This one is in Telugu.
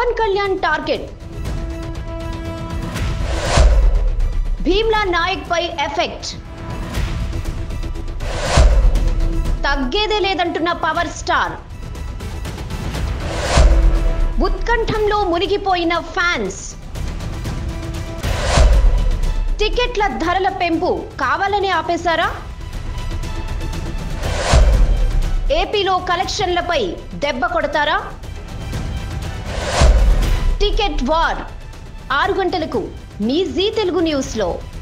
పవన్ కళ్యాణ్ టార్గెట్ భీమ్లా నాయక్ పై ఎఫెక్ట్ తగ్గేదే లేదంటున్న పవర్ స్టార్ ఉత్కంఠంలో మునిగిపోయిన ఫ్యాన్స్ టికెట్ల ధరల పెంపు కావాలని ఆపేశారా ఏపీలో కలెక్షన్లపై దెబ్బ కొడతారా టికెట్ వార్ ఆరు గంటలకు మీ జీ తెలుగు న్యూస్లో